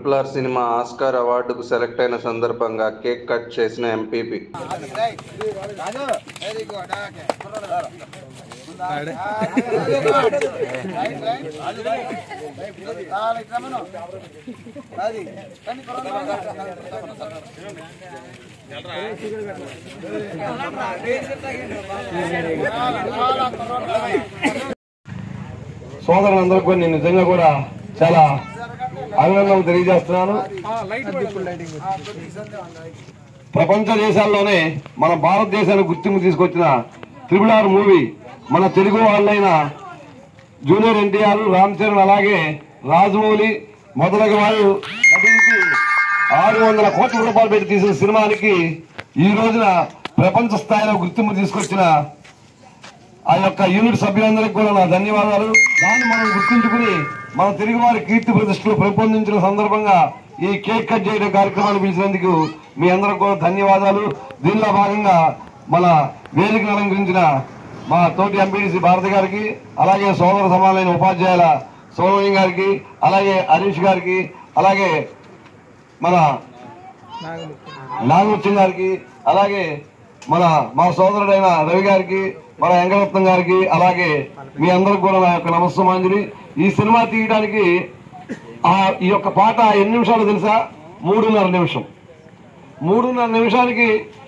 triple సినిమా Oscar అవార్డుకు select అయిన సందర్భంగా కేక్ కట్ చేసిన ఎంపీపీ సోదరులందరికీ కూడా నేను నిజంగా కూడా చాలా అభినందనలు తెలియజేస్తున్నాను ప్రపంచ దేశాల్లోనే మన భారతదేశానికి గుర్తింపు తీసుకొచ్చిన త్రిబుల్ ఆర్ మూవీ మన తెలుగు వాళ్ళైన జూనియర్ ఎన్టీఆర్ రామ్ చరణ్ అలాగే రాజమౌళి మొదలగు వారు నటించి ఆరు వందల కోట్ల రూపాయలు పెట్టి తీసిన సినిమానికి ఈ రోజున ప్రపంచ స్థాయిలో గుర్తింపు తీసుకొచ్చిన ఆ యొక్క యూనిట్ సభ్యులందరికీ కూడా నా ధన్యవాదాలు దాన్ని మనం గుర్తుంచుకుని మన తెలుగు వారి కీర్తి ప్రతిష్టలు పెంపొందించిన సందర్భంగా ఈ కేక్ కట్ చేయడం కార్యక్రమాన్ని పిలిచినందుకు మీ అందరికి కూడా ధన్యవాదాలు దీనిలో భాగంగా మన వేదికను అలంకరించిన మా తోటి ఎంపీడీసీ భారతి గారికి అలాగే సోదర సమానమైన ఉపాధ్యాయుల సోమయ్య గారికి అలాగే హరీష్ గారికి అలాగే మన నాగముత్యం గారికి అలాగే మన మా సోదరుడైన రవి గారికి మన వెంకటరత్నం గారికి అలాగే మీ అందరికి కూడా నా యొక్క నమస్సమాంజలి ఈ సినిమా తీయడానికి ఆ ఈ యొక్క పాట ఎన్ని నిమిషాలు తెలుసా మూడున్నర నిమిషం మూడున్నర నిమిషానికి